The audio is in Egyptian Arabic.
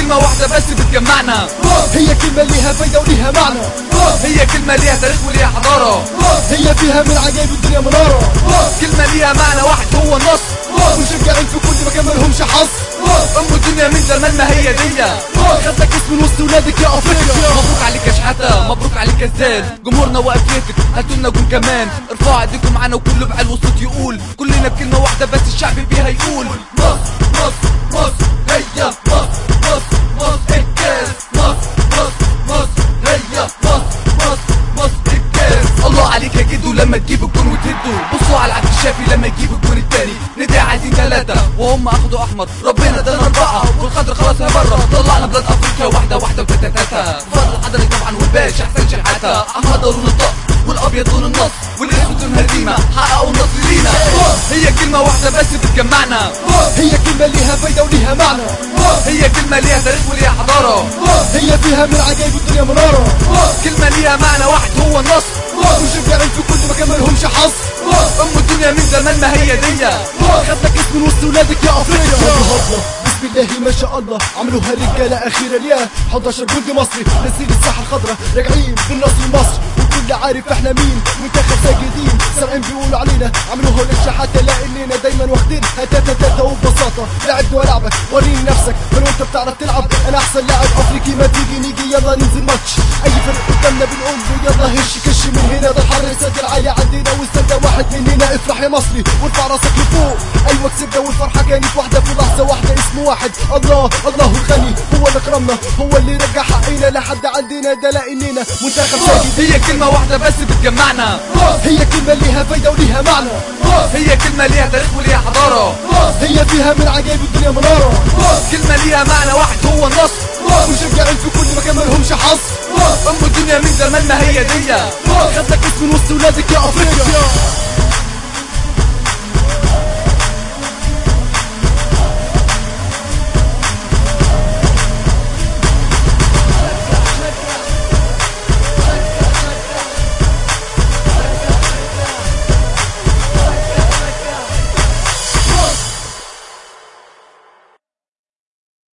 كلمة واحدة بس بتجمعنا هي كلمة ليها فايدة وليها معنى هي كلمة ليها تاريخ وليها حضارة هي فيها من عجائب الدنيا منارة كلمة ليها معنى واحد هو النص مشجعين في كل مكان ملهمش حظ ام الدنيا من زمان ما هي دي خدتك اسم من وسط ولادك يا افريقيا مبروك عليك يا شحاتة مبروك عليك يا زال جمهورنا واقف يهتف هاتوا لنا جون كمان ارفعوا ايديكم معانا وكله بعلو والصوت يقول كلنا بكلمة واحدة بس الشعب بيها يقول مصر مصر مصر هي مصر مصر مصر الكاس مصر مصر مصر هي مصر مصر مصر الكاس الله عليك يا جدو لما تجيب الجون وتهدوا بصوا على العبد الشافي لما يجيب الجون التاني ندعي عايزين ثلاثة وهم اخدوا احمر ربنا ادانا اربعة والخضر خلاص هي بره طلعنا بلاد افريقيا واحدة واحدة وتتتاتا فضل الحضري طبعا والباشا احسن شحاتة احمد لون الطق والابيض لون النص والاسود لون هزيمة حققوا النصر لينا هي كلمة واحدة بس بتجمعنا هي كلمة ليها فايدة وليها معنى هي كلمة ليها تاريخ وليها حضارة هي فيها من عجائب الدنيا منارة كلمة ليها معنى واحد هو النص مشجعين في كل مكان ملهمش حظ ام الدنيا من زمان ما هي دي خدتك اسم من وسط ولادك يا افريقيا هضلة هضلة بسم الله ما شاء الله عملوها رجالة اخيرا يا 11 جندي مصري نسيل الساحة الخضراء راجعين بالنصر لمصر والكل عارف احنا مين منتخب ساجدين سامعين بيقولوا علينا عملوها للش حتى لا اننا دايما واخدين هتاتا تاتا وببساطة لعبني والعبك وريني نفسك ولو انت بتعرف تلعب انا احسن لاعب افريقي ما تيجي نيجي يلا ننزل ماتش اي فرق قدامنا بنقول له يلا هش كش من هنا ده الحر سد عالي عندنا واستنى واحد مننا افرح يا مصري وارفع راسك لفوق ايوه كسبنا والفرحه كانت واحده في لحظه واحده اسمه واحد الله الله الغني هو اللي كرمنا هو اللي رجع حقنا لحد عندنا ده لاننا منتخب ساجد هي كلمة واحدة بس بتجمعنا هي كلمه ليها فايده وليها معنى هي كلمة ليها تاريخ وليها حضارة هي فيها من عجائب الدنيا مناره كلمة ليها معنى واحد هو النص مشجعين في كل مكان ملهمش حظ ام الدنيا من زمان ما هي دي خدتك اسم من وسط ولادك يا افريقيا